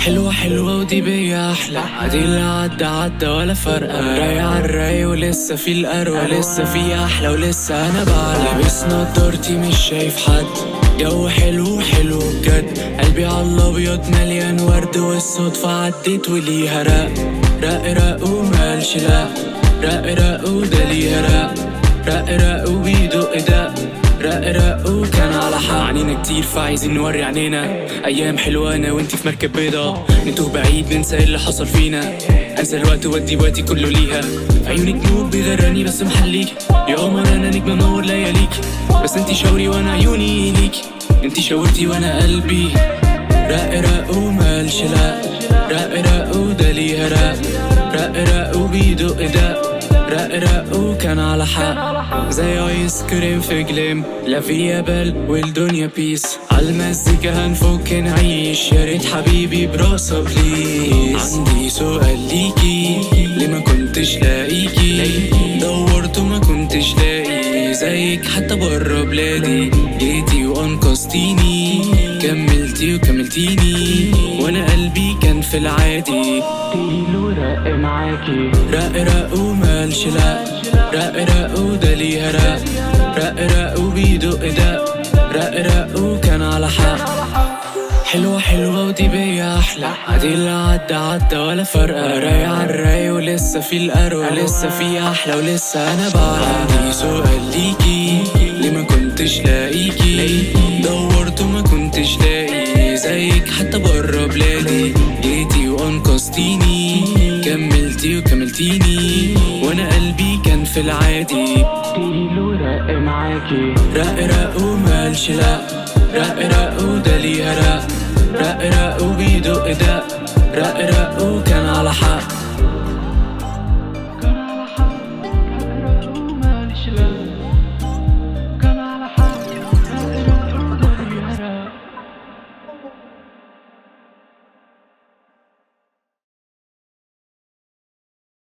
حلوة حلوة ودي بيا أحلى عادي اللي عدى عدى ولا فرقة راي عالراي ولسه في القروة لسه في أحلى ولسه أنا بعلى لابس نضارتي مش شايف حد جو حلو حلو بجد قلبي على الأبيض مليان ورد والصدفة عدت وليها رق رق رق ومالش لا رق رق وده ليها رق رق رق وبيدق دق رق رق وكان على حق عنينا كتير فعايزين نوري عنينا ايام حلوه انا وانتي في مركب بيضا نتوه بعيد ننسى اللي حصل فينا انسى الوقت وادي وقتي كله ليها عيونك نور بيغراني بس محليك يا قمر انا نجم منور لياليك بس انتي شاوري وانا عيوني ليك انتي شاورتي وانا قلبي رق رق ومالش لا رق رق وده ليها رق رق رق وبيدق دق رق رق وكان على حق زي ايس كريم في جليم لا فيا بال والدنيا بيس عالمزيكا هنفك نعيش يا ريت حبيبي براسه بليز عندي سؤال ليكي ليه ما كنتش لاقيكي دورت وما كنتش لاقي زيك حتى برا بلادي جيتي وانقذتيني كملتي وكملتيني وانا قلبي كان في العادي تقيل ورق معاكي رق رق ومالش لا رق رق وده ليها رق رق رق وبيدق دق رق رق وكان على حق حلوة حلوة ودي بيا أحلى عادي اللي عدى عدى ولا فرقة راي عالراي ولسه في القروة لسه في أحلى ولسه أنا بعلى عندي سؤال ليكي ليه ما كنتش لاقيكي دورت وما كنتش لاقي زيك حتى برا بلادي جيتي وانقذتيني كملتي وكملتيني وانا قلبي كان في العادي تقيل ورق معاكي رق رق ومالش لا رق رق وده ليها رق رق رق وبيدق دق رق رق وكان